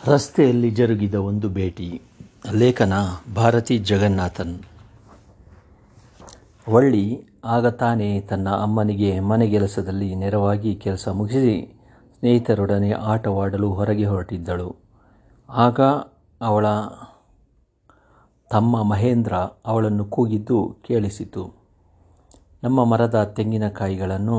ರಸ್ತೆಯಲ್ಲಿ ಜರುಗಿದ ಒಂದು ಭೇಟಿ ಲೇಖನ ಭಾರತಿ ಜಗನ್ನಾಥನ್ ವಳ್ಳಿ ಆಗ ತಾನೇ ತನ್ನ ಅಮ್ಮನಿಗೆ ಮನೆಗೆಲಸದಲ್ಲಿ ನೆರವಾಗಿ ಕೆಲಸ ಮುಗಿಸಿ ಸ್ನೇಹಿತರೊಡನೆ ಆಟವಾಡಲು ಹೊರಗೆ ಹೊರಟಿದ್ದಳು ಆಗ ಅವಳ ತಮ್ಮ ಮಹೇಂದ್ರ ಅವಳನ್ನು ಕೂಗಿದ್ದು ಕೇಳಿಸಿತು ನಮ್ಮ ಮರದ ತೆಂಗಿನಕಾಯಿಗಳನ್ನು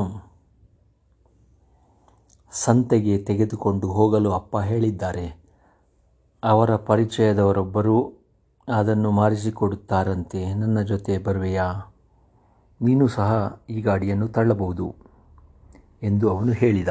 ಸಂತೆಗೆ ತೆಗೆದುಕೊಂಡು ಹೋಗಲು ಅಪ್ಪ ಹೇಳಿದ್ದಾರೆ ಅವರ ಪರಿಚಯದವರೊಬ್ಬರು ಅದನ್ನು ಮಾರಿಸಿಕೊಡುತ್ತಾರಂತೆ ನನ್ನ ಜೊತೆ ಬರುವೆಯಾ ನೀನು ಸಹ ಈ ಗಾಡಿಯನ್ನು ತಳ್ಳಬಹುದು ಎಂದು ಅವನು ಹೇಳಿದ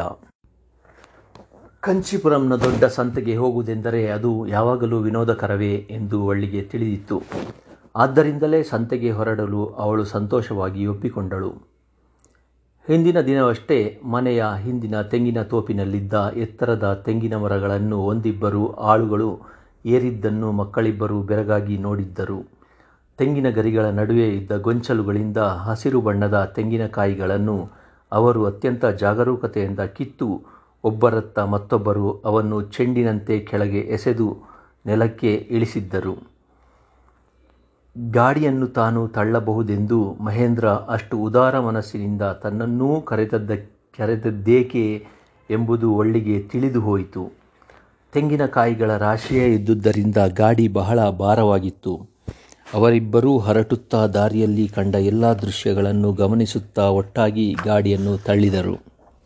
ಕಂಚಿಪುರಂನ ದೊಡ್ಡ ಸಂತೆಗೆ ಹೋಗುವುದೆಂದರೆ ಅದು ಯಾವಾಗಲೂ ವಿನೋದಕರವೇ ಎಂದು ಅವಳಿಗೆ ತಿಳಿದಿತ್ತು ಆದ್ದರಿಂದಲೇ ಸಂತೆಗೆ ಹೊರಡಲು ಅವಳು ಸಂತೋಷವಾಗಿ ಒಪ್ಪಿಕೊಂಡಳು ಹಿಂದಿನ ದಿನವಷ್ಟೇ ಮನೆಯ ಹಿಂದಿನ ತೆಂಗಿನ ತೋಪಿನಲ್ಲಿದ್ದ ಎತ್ತರದ ತೆಂಗಿನ ಮರಗಳನ್ನು ಒಂದಿಬ್ಬರು ಆಳುಗಳು ಏರಿದ್ದನ್ನು ಮಕ್ಕಳಿಬ್ಬರು ಬೆರಗಾಗಿ ನೋಡಿದ್ದರು ತೆಂಗಿನ ಗರಿಗಳ ನಡುವೆ ಇದ್ದ ಗೊಂಚಲುಗಳಿಂದ ಹಸಿರು ಬಣ್ಣದ ತೆಂಗಿನಕಾಯಿಗಳನ್ನು ಅವರು ಅತ್ಯಂತ ಜಾಗರೂಕತೆಯಿಂದ ಕಿತ್ತು ಒಬ್ಬರತ್ತ ಮತ್ತೊಬ್ಬರು ಅವನ್ನು ಚೆಂಡಿನಂತೆ ಕೆಳಗೆ ಎಸೆದು ನೆಲಕ್ಕೆ ಇಳಿಸಿದ್ದರು ಗಾಡಿಯನ್ನು ತಾನು ತಳ್ಳಬಹುದೆಂದು ಮಹೇಂದ್ರ ಅಷ್ಟು ಉದಾರ ಮನಸ್ಸಿನಿಂದ ತನ್ನನ್ನೂ ಕರೆತದ್ದ ಕರೆದದ್ದೇಕೆ ಎಂಬುದು ಒಳ್ಳಿಗೆ ತಿಳಿದು ಹೋಯಿತು ತೆಂಗಿನಕಾಯಿಗಳ ರಾಶಿಯೇ ಇದ್ದುದರಿಂದ ಗಾಡಿ ಬಹಳ ಭಾರವಾಗಿತ್ತು ಅವರಿಬ್ಬರೂ ಹೊರಟುತ್ತಾ ದಾರಿಯಲ್ಲಿ ಕಂಡ ಎಲ್ಲ ದೃಶ್ಯಗಳನ್ನು ಗಮನಿಸುತ್ತಾ ಒಟ್ಟಾಗಿ ಗಾಡಿಯನ್ನು ತಳ್ಳಿದರು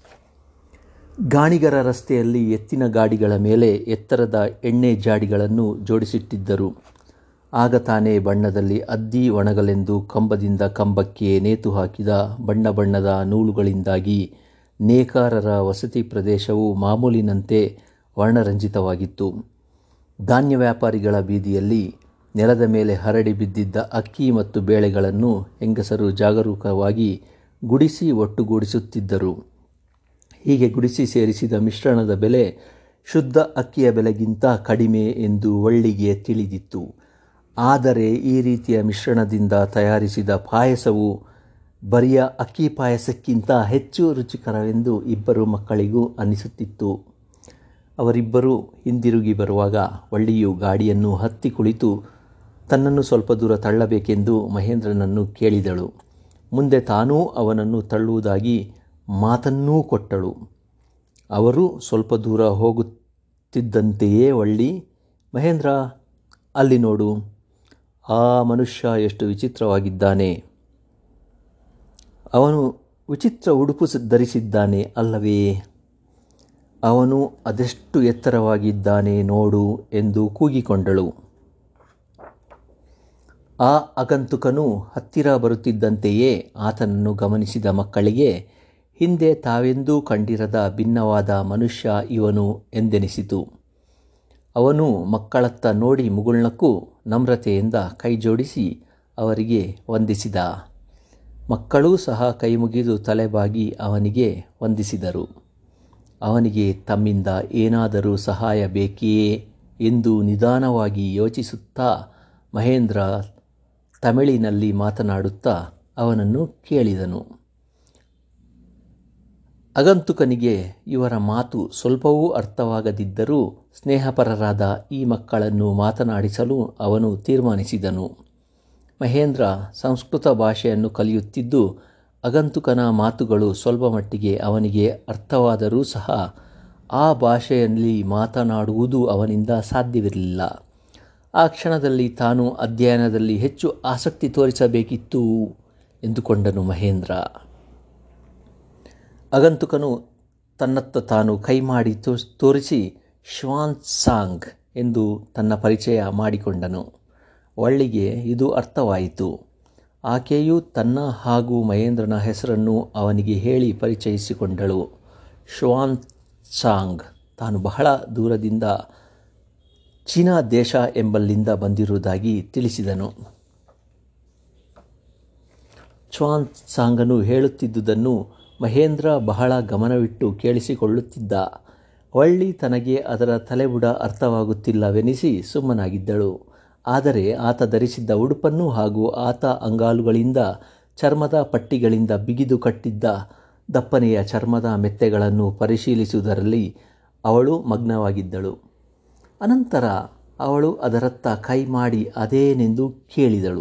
ಗಾಣಿಗರ ರಸ್ತೆಯಲ್ಲಿ ಎತ್ತಿನ ಗಾಡಿಗಳ ಮೇಲೆ ಎತ್ತರದ ಎಣ್ಣೆ ಜಾಡಿಗಳನ್ನು ಜೋಡಿಸಿಟ್ಟಿದ್ದರು ಆಗ ತಾನೇ ಬಣ್ಣದಲ್ಲಿ ಅದ್ದಿ ಒಣಗಲೆಂದು ಕಂಬದಿಂದ ಕಂಬಕ್ಕೆ ನೇತು ಹಾಕಿದ ಬಣ್ಣ ಬಣ್ಣದ ನೂಲುಗಳಿಂದಾಗಿ ನೇಕಾರರ ವಸತಿ ಪ್ರದೇಶವು ಮಾಮೂಲಿನಂತೆ ವರ್ಣರಂಜಿತವಾಗಿತ್ತು ಧಾನ್ಯ ವ್ಯಾಪಾರಿಗಳ ಬೀದಿಯಲ್ಲಿ ನೆಲದ ಮೇಲೆ ಹರಡಿ ಬಿದ್ದಿದ್ದ ಅಕ್ಕಿ ಮತ್ತು ಬೇಳೆಗಳನ್ನು ಹೆಂಗಸರು ಜಾಗರೂಕವಾಗಿ ಗುಡಿಸಿ ಒಟ್ಟುಗೂಡಿಸುತ್ತಿದ್ದರು ಹೀಗೆ ಗುಡಿಸಿ ಸೇರಿಸಿದ ಮಿಶ್ರಣದ ಬೆಲೆ ಶುದ್ಧ ಅಕ್ಕಿಯ ಬೆಲೆಗಿಂತ ಕಡಿಮೆ ಎಂದು ಒಳ್ಳಿಗೆ ತಿಳಿದಿತ್ತು ಆದರೆ ಈ ರೀತಿಯ ಮಿಶ್ರಣದಿಂದ ತಯಾರಿಸಿದ ಪಾಯಸವು ಬರಿಯ ಅಕ್ಕಿ ಪಾಯಸಕ್ಕಿಂತ ಹೆಚ್ಚು ರುಚಿಕರವೆಂದು ಇಬ್ಬರು ಮಕ್ಕಳಿಗೂ ಅನಿಸುತ್ತಿತ್ತು ಅವರಿಬ್ಬರೂ ಹಿಂದಿರುಗಿ ಬರುವಾಗ ಒಳ್ಳಿಯು ಗಾಡಿಯನ್ನು ಹತ್ತಿ ಕುಳಿತು ತನ್ನನ್ನು ಸ್ವಲ್ಪ ದೂರ ತಳ್ಳಬೇಕೆಂದು ಮಹೇಂದ್ರನನ್ನು ಕೇಳಿದಳು ಮುಂದೆ ತಾನೂ ಅವನನ್ನು ತಳ್ಳುವುದಾಗಿ ಮಾತನ್ನೂ ಕೊಟ್ಟಳು ಅವರು ಸ್ವಲ್ಪ ದೂರ ಹೋಗುತ್ತಿದ್ದಂತೆಯೇ ಒಳ್ಳಿ ಮಹೇಂದ್ರ ಅಲ್ಲಿ ನೋಡು ಆ ಮನುಷ್ಯ ಎಷ್ಟು ವಿಚಿತ್ರವಾಗಿದ್ದಾನೆ ಅವನು ವಿಚಿತ್ರ ಉಡುಪು ಧರಿಸಿದ್ದಾನೆ ಅಲ್ಲವೇ ಅವನು ಅದೆಷ್ಟು ಎತ್ತರವಾಗಿದ್ದಾನೆ ನೋಡು ಎಂದು ಕೂಗಿಕೊಂಡಳು ಆ ಆಗಂತುಕನು ಹತ್ತಿರ ಬರುತ್ತಿದ್ದಂತೆಯೇ ಆತನನ್ನು ಗಮನಿಸಿದ ಮಕ್ಕಳಿಗೆ ಹಿಂದೆ ತಾವೆಂದೂ ಕಂಡಿರದ ಭಿನ್ನವಾದ ಮನುಷ್ಯ ಇವನು ಎಂದೆನಿಸಿತು ಅವನು ಮಕ್ಕಳತ್ತ ನೋಡಿ ಮುಗುಳ್ನಕ್ಕೂ ನಮ್ರತೆಯಿಂದ ಕೈಜೋಡಿಸಿ ಅವರಿಗೆ ವಂದಿಸಿದ ಮಕ್ಕಳೂ ಸಹ ಕೈಮುಗಿದು ತಲೆಬಾಗಿ ಅವನಿಗೆ ವಂದಿಸಿದರು ಅವನಿಗೆ ತಮ್ಮಿಂದ ಏನಾದರೂ ಸಹಾಯ ಬೇಕೆಯೇ ಎಂದು ನಿಧಾನವಾಗಿ ಯೋಚಿಸುತ್ತಾ ಮಹೇಂದ್ರ ತಮಿಳಿನಲ್ಲಿ ಮಾತನಾಡುತ್ತಾ ಅವನನ್ನು ಕೇಳಿದನು ಆಗಂತುಕನಿಗೆ ಇವರ ಮಾತು ಸ್ವಲ್ಪವೂ ಅರ್ಥವಾಗದಿದ್ದರೂ ಸ್ನೇಹಪರರಾದ ಈ ಮಕ್ಕಳನ್ನು ಮಾತನಾಡಿಸಲು ಅವನು ತೀರ್ಮಾನಿಸಿದನು ಮಹೇಂದ್ರ ಸಂಸ್ಕೃತ ಭಾಷೆಯನ್ನು ಕಲಿಯುತ್ತಿದ್ದು ಆಗಂತುಕನ ಮಾತುಗಳು ಸ್ವಲ್ಪ ಮಟ್ಟಿಗೆ ಅವನಿಗೆ ಅರ್ಥವಾದರೂ ಸಹ ಆ ಭಾಷೆಯಲ್ಲಿ ಮಾತನಾಡುವುದು ಅವನಿಂದ ಸಾಧ್ಯವಿರಲಿಲ್ಲ ಆ ಕ್ಷಣದಲ್ಲಿ ತಾನು ಅಧ್ಯಯನದಲ್ಲಿ ಹೆಚ್ಚು ಆಸಕ್ತಿ ತೋರಿಸಬೇಕಿತ್ತು ಎಂದುಕೊಂಡನು ಮಹೇಂದ್ರ ಆಗಂತುಕನು ತನ್ನತ್ತ ತಾನು ಕೈ ಮಾಡಿ ತೋರಿಸಿ ಶ್ವಾನ್ ಸಾಂಗ್ ಎಂದು ತನ್ನ ಪರಿಚಯ ಮಾಡಿಕೊಂಡನು ಒಳ್ಳಿಗೆ ಇದು ಅರ್ಥವಾಯಿತು ಆಕೆಯು ತನ್ನ ಹಾಗೂ ಮಹೇಂದ್ರನ ಹೆಸರನ್ನು ಅವನಿಗೆ ಹೇಳಿ ಪರಿಚಯಿಸಿಕೊಂಡಳು ಶ್ವಾನ್ ಸಾಂಗ್ ತಾನು ಬಹಳ ದೂರದಿಂದ ಚೀನಾ ದೇಶ ಎಂಬಲ್ಲಿಂದ ಬಂದಿರುವುದಾಗಿ ತಿಳಿಸಿದನು ಶ್ವಾನ್ ಸಾಂಗನು ಹೇಳುತ್ತಿದ್ದುದನ್ನು ಮಹೇಂದ್ರ ಬಹಳ ಗಮನವಿಟ್ಟು ಕೇಳಿಸಿಕೊಳ್ಳುತ್ತಿದ್ದ ಒಳ್ಳಿ ತನಗೆ ಅದರ ತಲೆಬುಡ ಅರ್ಥವಾಗುತ್ತಿಲ್ಲವೆನಿಸಿ ಸುಮ್ಮನಾಗಿದ್ದಳು ಆದರೆ ಆತ ಧರಿಸಿದ್ದ ಉಡುಪನ್ನು ಹಾಗೂ ಆತ ಅಂಗಾಲುಗಳಿಂದ ಚರ್ಮದ ಪಟ್ಟಿಗಳಿಂದ ಬಿಗಿದು ಕಟ್ಟಿದ್ದ ದಪ್ಪನೆಯ ಚರ್ಮದ ಮೆತ್ತೆಗಳನ್ನು ಪರಿಶೀಲಿಸುವುದರಲ್ಲಿ ಅವಳು ಮಗ್ನವಾಗಿದ್ದಳು ಅನಂತರ ಅವಳು ಅದರತ್ತ ಕೈ ಮಾಡಿ ಅದೇನೆಂದು ಕೇಳಿದಳು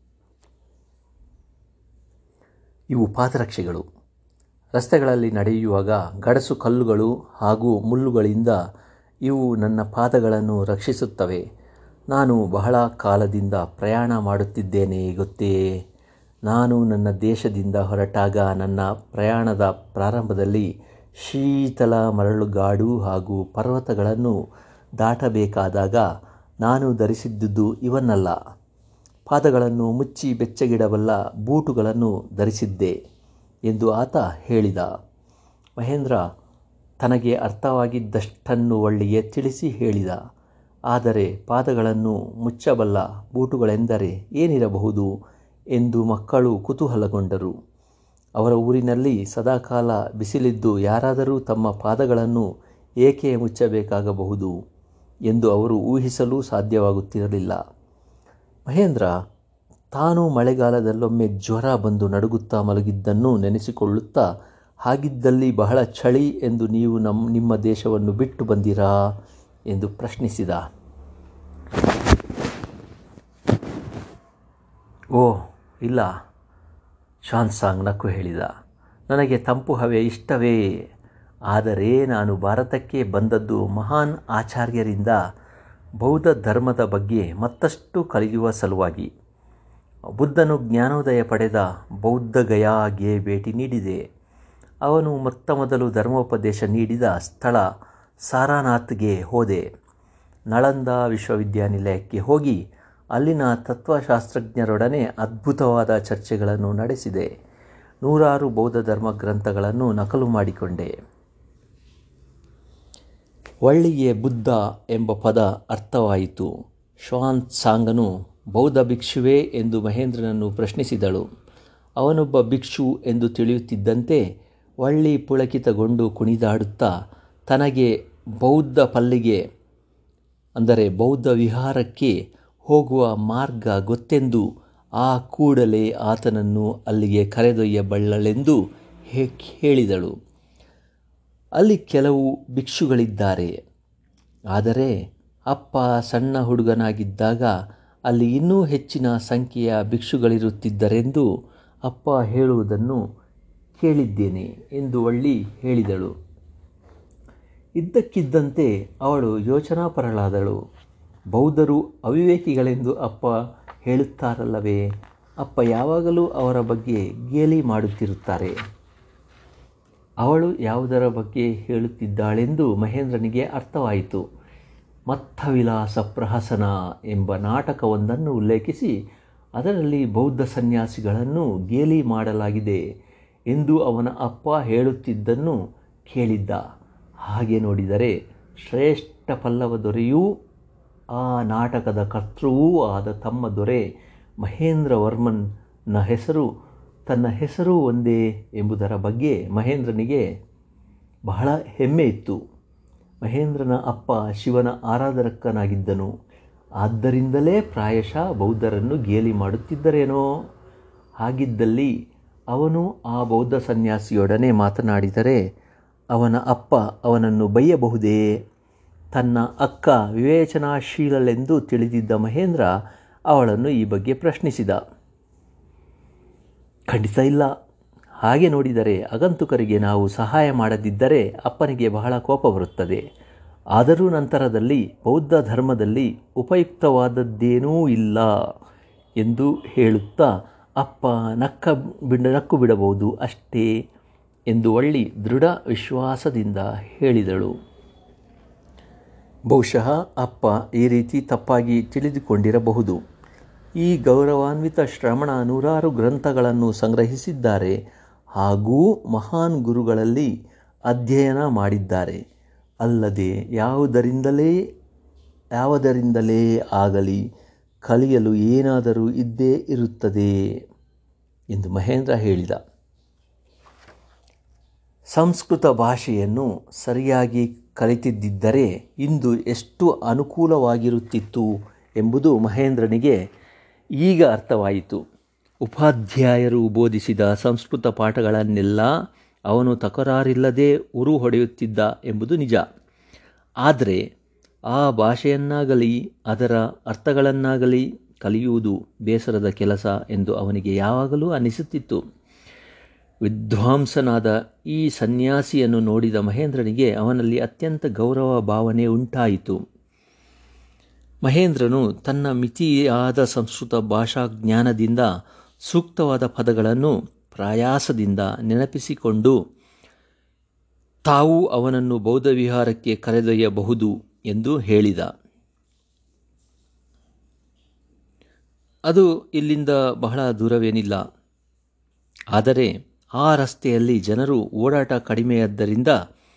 ಇವು ಪಾದರಕ್ಷೆಗಳು ರಸ್ತೆಗಳಲ್ಲಿ ನಡೆಯುವಾಗ ಗಡಸು ಕಲ್ಲುಗಳು ಹಾಗೂ ಮುಳ್ಳುಗಳಿಂದ ಇವು ನನ್ನ ಪಾದಗಳನ್ನು ರಕ್ಷಿಸುತ್ತವೆ ನಾನು ಬಹಳ ಕಾಲದಿಂದ ಪ್ರಯಾಣ ಮಾಡುತ್ತಿದ್ದೇನೆ ಗೊತ್ತೇ ನಾನು ನನ್ನ ದೇಶದಿಂದ ಹೊರಟಾಗ ನನ್ನ ಪ್ರಯಾಣದ ಪ್ರಾರಂಭದಲ್ಲಿ ಶೀತಲ ಮರಳುಗಾಡು ಹಾಗೂ ಪರ್ವತಗಳನ್ನು ದಾಟಬೇಕಾದಾಗ ನಾನು ಧರಿಸಿದ್ದುದು ಇವನ್ನಲ್ಲ ಪಾದಗಳನ್ನು ಮುಚ್ಚಿ ಬೆಚ್ಚಗಿಡಬಲ್ಲ ಬೂಟುಗಳನ್ನು ಧರಿಸಿದ್ದೆ ಎಂದು ಆತ ಹೇಳಿದ ಮಹೇಂದ್ರ ತನಗೆ ಅರ್ಥವಾಗಿದ್ದಷ್ಟನ್ನು ಒಳ್ಳೆಯೇ ತಿಳಿಸಿ ಹೇಳಿದ ಆದರೆ ಪಾದಗಳನ್ನು ಮುಚ್ಚಬಲ್ಲ ಬೂಟುಗಳೆಂದರೆ ಏನಿರಬಹುದು ಎಂದು ಮಕ್ಕಳು ಕುತೂಹಲಗೊಂಡರು ಅವರ ಊರಿನಲ್ಲಿ ಸದಾಕಾಲ ಬಿಸಿಲಿದ್ದು ಯಾರಾದರೂ ತಮ್ಮ ಪಾದಗಳನ್ನು ಏಕೆ ಮುಚ್ಚಬೇಕಾಗಬಹುದು ಎಂದು ಅವರು ಊಹಿಸಲು ಸಾಧ್ಯವಾಗುತ್ತಿರಲಿಲ್ಲ ಮಹೇಂದ್ರ ತಾನು ಮಳೆಗಾಲದಲ್ಲೊಮ್ಮೆ ಜ್ವರ ಬಂದು ನಡುಗುತ್ತಾ ಮಲಗಿದ್ದನ್ನು ನೆನೆಸಿಕೊಳ್ಳುತ್ತಾ ಹಾಗಿದ್ದಲ್ಲಿ ಬಹಳ ಚಳಿ ಎಂದು ನೀವು ನಮ್ಮ ನಿಮ್ಮ ದೇಶವನ್ನು ಬಿಟ್ಟು ಬಂದಿರಾ ಎಂದು ಪ್ರಶ್ನಿಸಿದ ಓ ಇಲ್ಲ ಶಾನ್ಸಾಂಗ್ ನಕ್ಕು ಹೇಳಿದ ನನಗೆ ತಂಪು ಹವೆ ಇಷ್ಟವೇ ಆದರೆ ನಾನು ಭಾರತಕ್ಕೆ ಬಂದದ್ದು ಮಹಾನ್ ಆಚಾರ್ಯರಿಂದ ಬೌದ್ಧ ಧರ್ಮದ ಬಗ್ಗೆ ಮತ್ತಷ್ಟು ಕಲಿಯುವ ಸಲುವಾಗಿ ಬುದ್ಧನು ಜ್ಞಾನೋದಯ ಪಡೆದ ಬೌದ್ಧ ಗಯಾಗೆ ಭೇಟಿ ನೀಡಿದೆ ಅವನು ಮೊತ್ತ ಮೊದಲು ಧರ್ಮೋಪದೇಶ ನೀಡಿದ ಸ್ಥಳ ಸಾರಾನಾಥ್ಗೆ ಹೋದೆ ನಳಂದ ವಿಶ್ವವಿದ್ಯಾನಿಲಯಕ್ಕೆ ಹೋಗಿ ಅಲ್ಲಿನ ತತ್ವಶಾಸ್ತ್ರಜ್ಞರೊಡನೆ ಅದ್ಭುತವಾದ ಚರ್ಚೆಗಳನ್ನು ನಡೆಸಿದೆ ನೂರಾರು ಬೌದ್ಧ ಧರ್ಮ ಗ್ರಂಥಗಳನ್ನು ನಕಲು ಮಾಡಿಕೊಂಡೆ ಒಳ್ಳೆಯ ಬುದ್ಧ ಎಂಬ ಪದ ಅರ್ಥವಾಯಿತು ಶ್ವಾನ್ ಸಾಂಗನು ಬೌದ್ಧ ಭಿಕ್ಷುವೇ ಎಂದು ಮಹೇಂದ್ರನನ್ನು ಪ್ರಶ್ನಿಸಿದಳು ಅವನೊಬ್ಬ ಭಿಕ್ಷು ಎಂದು ತಿಳಿಯುತ್ತಿದ್ದಂತೆ ಒಳ್ಳಿ ಪುಳಕಿತಗೊಂಡು ಕುಣಿದಾಡುತ್ತಾ ತನಗೆ ಬೌದ್ಧ ಪಲ್ಲಿಗೆ ಅಂದರೆ ಬೌದ್ಧ ವಿಹಾರಕ್ಕೆ ಹೋಗುವ ಮಾರ್ಗ ಗೊತ್ತೆಂದು ಆ ಕೂಡಲೇ ಆತನನ್ನು ಅಲ್ಲಿಗೆ ಕರೆದೊಯ್ಯಬಲ್ಲಳೆಂದು ಹೇಳಿದಳು ಅಲ್ಲಿ ಕೆಲವು ಭಿಕ್ಷುಗಳಿದ್ದಾರೆ ಆದರೆ ಅಪ್ಪ ಸಣ್ಣ ಹುಡುಗನಾಗಿದ್ದಾಗ ಅಲ್ಲಿ ಇನ್ನೂ ಹೆಚ್ಚಿನ ಸಂಖ್ಯೆಯ ಭಿಕ್ಷುಗಳಿರುತ್ತಿದ್ದರೆಂದು ಅಪ್ಪ ಹೇಳುವುದನ್ನು ಕೇಳಿದ್ದೇನೆ ಎಂದು ಒಳ್ಳಿ ಹೇಳಿದಳು ಇದ್ದಕ್ಕಿದ್ದಂತೆ ಅವಳು ಯೋಚನಾಪರಳಾದಳು ಬೌದ್ಧರು ಅವಿವೇಕಿಗಳೆಂದು ಅಪ್ಪ ಹೇಳುತ್ತಾರಲ್ಲವೇ ಅಪ್ಪ ಯಾವಾಗಲೂ ಅವರ ಬಗ್ಗೆ ಗೇಲಿ ಮಾಡುತ್ತಿರುತ್ತಾರೆ ಅವಳು ಯಾವುದರ ಬಗ್ಗೆ ಹೇಳುತ್ತಿದ್ದಾಳೆಂದು ಮಹೇಂದ್ರನಿಗೆ ಅರ್ಥವಾಯಿತು ಮತ್ತವಿಲಾಸ ಪ್ರಹಸನ ಎಂಬ ನಾಟಕವೊಂದನ್ನು ಉಲ್ಲೇಖಿಸಿ ಅದರಲ್ಲಿ ಬೌದ್ಧ ಸನ್ಯಾಸಿಗಳನ್ನು ಗೇಲಿ ಮಾಡಲಾಗಿದೆ ಎಂದು ಅವನ ಅಪ್ಪ ಹೇಳುತ್ತಿದ್ದನ್ನು ಕೇಳಿದ್ದ ಹಾಗೆ ನೋಡಿದರೆ ಶ್ರೇಷ್ಠ ಪಲ್ಲವ ದೊರೆಯೂ ಆ ನಾಟಕದ ಕರ್ತೃವೂ ಆದ ತಮ್ಮ ದೊರೆ ಮಹೇಂದ್ರ ವರ್ಮನ್ನ ಹೆಸರು ತನ್ನ ಹೆಸರು ಒಂದೇ ಎಂಬುದರ ಬಗ್ಗೆ ಮಹೇಂದ್ರನಿಗೆ ಬಹಳ ಹೆಮ್ಮೆ ಇತ್ತು ಮಹೇಂದ್ರನ ಅಪ್ಪ ಶಿವನ ಆರಾಧಕನಾಗಿದ್ದನು ಆದ್ದರಿಂದಲೇ ಪ್ರಾಯಶಃ ಬೌದ್ಧರನ್ನು ಗೇಲಿ ಮಾಡುತ್ತಿದ್ದರೇನೋ ಹಾಗಿದ್ದಲ್ಲಿ ಅವನು ಆ ಬೌದ್ಧ ಸನ್ಯಾಸಿಯೊಡನೆ ಮಾತನಾಡಿದರೆ ಅವನ ಅಪ್ಪ ಅವನನ್ನು ಬೈಯಬಹುದೇ ತನ್ನ ಅಕ್ಕ ವಿವೇಚನಾಶೀಲಳೆಂದು ತಿಳಿದಿದ್ದ ಮಹೇಂದ್ರ ಅವಳನ್ನು ಈ ಬಗ್ಗೆ ಪ್ರಶ್ನಿಸಿದ ಖಂಡಿತ ಇಲ್ಲ ಹಾಗೆ ನೋಡಿದರೆ ಆಗಂತುಕರಿಗೆ ನಾವು ಸಹಾಯ ಮಾಡದಿದ್ದರೆ ಅಪ್ಪನಿಗೆ ಬಹಳ ಕೋಪ ಬರುತ್ತದೆ ಆದರೂ ನಂತರದಲ್ಲಿ ಬೌದ್ಧ ಧರ್ಮದಲ್ಲಿ ಉಪಯುಕ್ತವಾದದ್ದೇನೂ ಇಲ್ಲ ಎಂದು ಹೇಳುತ್ತಾ ಅಪ್ಪ ನಕ್ಕ ಬಿಡ ನಕ್ಕು ಬಿಡಬಹುದು ಅಷ್ಟೇ ಎಂದು ಒಳ್ಳಿ ದೃಢ ವಿಶ್ವಾಸದಿಂದ ಹೇಳಿದಳು ಬಹುಶಃ ಅಪ್ಪ ಈ ರೀತಿ ತಪ್ಪಾಗಿ ತಿಳಿದುಕೊಂಡಿರಬಹುದು ಈ ಗೌರವಾನ್ವಿತ ಶ್ರಮಣ ನೂರಾರು ಗ್ರಂಥಗಳನ್ನು ಸಂಗ್ರಹಿಸಿದ್ದಾರೆ ಹಾಗೂ ಮಹಾನ್ ಗುರುಗಳಲ್ಲಿ ಅಧ್ಯಯನ ಮಾಡಿದ್ದಾರೆ ಅಲ್ಲದೆ ಯಾವುದರಿಂದಲೇ ಯಾವುದರಿಂದಲೇ ಆಗಲಿ ಕಲಿಯಲು ಏನಾದರೂ ಇದ್ದೇ ಇರುತ್ತದೆ ಎಂದು ಮಹೇಂದ್ರ ಹೇಳಿದ ಸಂಸ್ಕೃತ ಭಾಷೆಯನ್ನು ಸರಿಯಾಗಿ ಕಲಿತಿದ್ದರೆ ಇಂದು ಎಷ್ಟು ಅನುಕೂಲವಾಗಿರುತ್ತಿತ್ತು ಎಂಬುದು ಮಹೇಂದ್ರನಿಗೆ ಈಗ ಅರ್ಥವಾಯಿತು ಉಪಾಧ್ಯಾಯರು ಬೋಧಿಸಿದ ಸಂಸ್ಕೃತ ಪಾಠಗಳನ್ನೆಲ್ಲ ಅವನು ತಕರಾರಿಲ್ಲದೆ ಉರು ಹೊಡೆಯುತ್ತಿದ್ದ ಎಂಬುದು ನಿಜ ಆದರೆ ಆ ಭಾಷೆಯನ್ನಾಗಲಿ ಅದರ ಅರ್ಥಗಳನ್ನಾಗಲಿ ಕಲಿಯುವುದು ಬೇಸರದ ಕೆಲಸ ಎಂದು ಅವನಿಗೆ ಯಾವಾಗಲೂ ಅನಿಸುತ್ತಿತ್ತು ವಿದ್ವಾಂಸನಾದ ಈ ಸನ್ಯಾಸಿಯನ್ನು ನೋಡಿದ ಮಹೇಂದ್ರನಿಗೆ ಅವನಲ್ಲಿ ಅತ್ಯಂತ ಗೌರವ ಭಾವನೆ ಉಂಟಾಯಿತು ಮಹೇಂದ್ರನು ತನ್ನ ಮಿತಿಯಾದ ಸಂಸ್ಕೃತ ಭಾಷಾ ಜ್ಞಾನದಿಂದ ಸೂಕ್ತವಾದ ಪದಗಳನ್ನು ಪ್ರಯಾಸದಿಂದ ನೆನಪಿಸಿಕೊಂಡು ತಾವು ಅವನನ್ನು ಬೌದ್ಧ ವಿಹಾರಕ್ಕೆ ಕರೆದೊಯ್ಯಬಹುದು ಎಂದು ಹೇಳಿದ ಅದು ಇಲ್ಲಿಂದ ಬಹಳ ದೂರವೇನಿಲ್ಲ ಆದರೆ ಆ ರಸ್ತೆಯಲ್ಲಿ ಜನರು ಓಡಾಟ ಕಡಿಮೆಯಾದ್ದರಿಂದ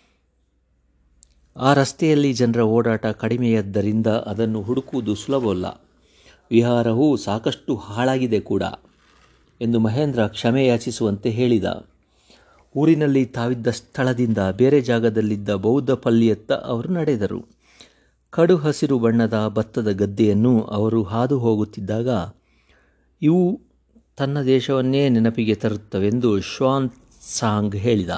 ಆ ರಸ್ತೆಯಲ್ಲಿ ಜನರ ಓಡಾಟ ಕಡಿಮೆಯಾದ್ದರಿಂದ ಅದನ್ನು ಹುಡುಕುವುದು ಸುಲಭವಲ್ಲ ವಿಹಾರವು ಸಾಕಷ್ಟು ಹಾಳಾಗಿದೆ ಕೂಡ ಎಂದು ಮಹೇಂದ್ರ ಕ್ಷಮೆ ಯಾಚಿಸುವಂತೆ ಹೇಳಿದ ಊರಿನಲ್ಲಿ ತಾವಿದ್ದ ಸ್ಥಳದಿಂದ ಬೇರೆ ಜಾಗದಲ್ಲಿದ್ದ ಬೌದ್ಧ ಪಲ್ಲಿಯತ್ತ ಅವರು ನಡೆದರು ಕಡು ಹಸಿರು ಬಣ್ಣದ ಭತ್ತದ ಗದ್ದೆಯನ್ನು ಅವರು ಹಾದು ಹೋಗುತ್ತಿದ್ದಾಗ ಇವು ತನ್ನ ದೇಶವನ್ನೇ ನೆನಪಿಗೆ ತರುತ್ತವೆಂದು ಶ್ವಾನ್ ಸಾಂಗ್ ಹೇಳಿದ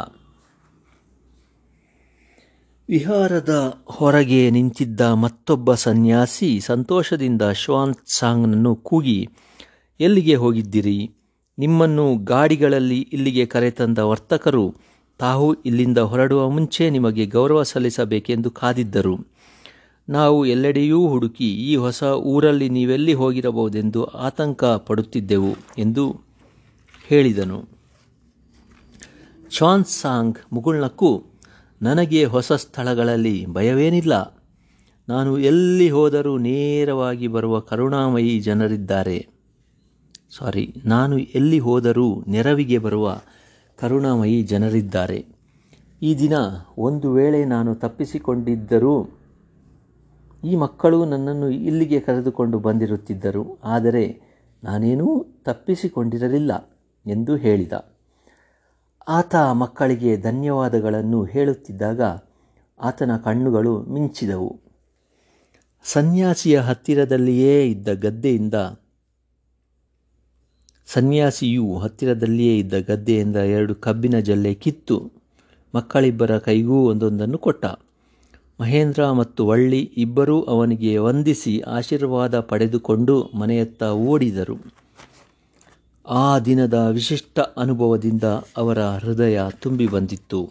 ವಿಹಾರದ ಹೊರಗೆ ನಿಂತಿದ್ದ ಮತ್ತೊಬ್ಬ ಸನ್ಯಾಸಿ ಸಂತೋಷದಿಂದ ಶ್ವಾನ್ ಸಾಂಗ್ನನ್ನು ಕೂಗಿ ಎಲ್ಲಿಗೆ ಹೋಗಿದ್ದಿರಿ ನಿಮ್ಮನ್ನು ಗಾಡಿಗಳಲ್ಲಿ ಇಲ್ಲಿಗೆ ಕರೆತಂದ ವರ್ತಕರು ತಾವು ಇಲ್ಲಿಂದ ಹೊರಡುವ ಮುಂಚೆ ನಿಮಗೆ ಗೌರವ ಸಲ್ಲಿಸಬೇಕೆಂದು ಕಾದಿದ್ದರು ನಾವು ಎಲ್ಲೆಡೆಯೂ ಹುಡುಕಿ ಈ ಹೊಸ ಊರಲ್ಲಿ ನೀವೆಲ್ಲಿ ಹೋಗಿರಬಹುದೆಂದು ಆತಂಕ ಪಡುತ್ತಿದ್ದೆವು ಎಂದು ಹೇಳಿದನು ಚಾನ್ ಸಾಂಗ್ ಮುಗುಳ್ನಕ್ಕೂ ನನಗೆ ಹೊಸ ಸ್ಥಳಗಳಲ್ಲಿ ಭಯವೇನಿಲ್ಲ ನಾನು ಎಲ್ಲಿ ಹೋದರೂ ನೇರವಾಗಿ ಬರುವ ಕರುಣಾಮಯಿ ಜನರಿದ್ದಾರೆ ಸಾರಿ ನಾನು ಎಲ್ಲಿ ಹೋದರೂ ನೆರವಿಗೆ ಬರುವ ಕರುಣಾಮಯಿ ಜನರಿದ್ದಾರೆ ಈ ದಿನ ಒಂದು ವೇಳೆ ನಾನು ತಪ್ಪಿಸಿಕೊಂಡಿದ್ದರೂ ಈ ಮಕ್ಕಳು ನನ್ನನ್ನು ಇಲ್ಲಿಗೆ ಕರೆದುಕೊಂಡು ಬಂದಿರುತ್ತಿದ್ದರು ಆದರೆ ನಾನೇನೂ ತಪ್ಪಿಸಿಕೊಂಡಿರಲಿಲ್ಲ ಎಂದು ಹೇಳಿದ ಆತ ಮಕ್ಕಳಿಗೆ ಧನ್ಯವಾದಗಳನ್ನು ಹೇಳುತ್ತಿದ್ದಾಗ ಆತನ ಕಣ್ಣುಗಳು ಮಿಂಚಿದವು ಸನ್ಯಾಸಿಯ ಹತ್ತಿರದಲ್ಲಿಯೇ ಇದ್ದ ಗದ್ದೆಯಿಂದ ಸನ್ಯಾಸಿಯು ಹತ್ತಿರದಲ್ಲಿಯೇ ಇದ್ದ ಗದ್ದೆಯಿಂದ ಎರಡು ಕಬ್ಬಿನ ಜಲ್ಲೆ ಕಿತ್ತು ಮಕ್ಕಳಿಬ್ಬರ ಕೈಗೂ ಒಂದೊಂದನ್ನು ಕೊಟ್ಟ ಮಹೇಂದ್ರ ಮತ್ತು ವಳ್ಳಿ ಇಬ್ಬರೂ ಅವನಿಗೆ ವಂದಿಸಿ ಆಶೀರ್ವಾದ ಪಡೆದುಕೊಂಡು ಮನೆಯತ್ತ ಓಡಿದರು ಆ ದಿನದ ವಿಶಿಷ್ಟ ಅನುಭವದಿಂದ ಅವರ ಹೃದಯ ತುಂಬಿ ಬಂದಿತ್ತು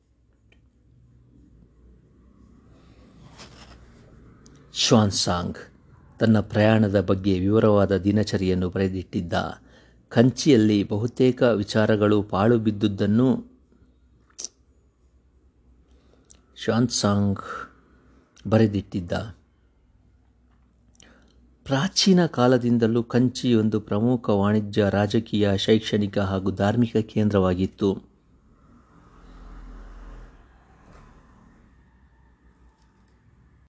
ಶ್ವಾನ್ಸಾಂಗ್ ತನ್ನ ಪ್ರಯಾಣದ ಬಗ್ಗೆ ವಿವರವಾದ ದಿನಚರಿಯನ್ನು ಬರೆದಿಟ್ಟಿದ್ದ ಕಂಚಿಯಲ್ಲಿ ಬಹುತೇಕ ವಿಚಾರಗಳು ಪಾಳು ಬಿದ್ದುದನ್ನು ಶಾನ್ಸಾಂಗ್ ಬರೆದಿಟ್ಟಿದ್ದ ಪ್ರಾಚೀನ ಕಾಲದಿಂದಲೂ ಕಂಚಿ ಒಂದು ಪ್ರಮುಖ ವಾಣಿಜ್ಯ ರಾಜಕೀಯ ಶೈಕ್ಷಣಿಕ ಹಾಗೂ ಧಾರ್ಮಿಕ ಕೇಂದ್ರವಾಗಿತ್ತು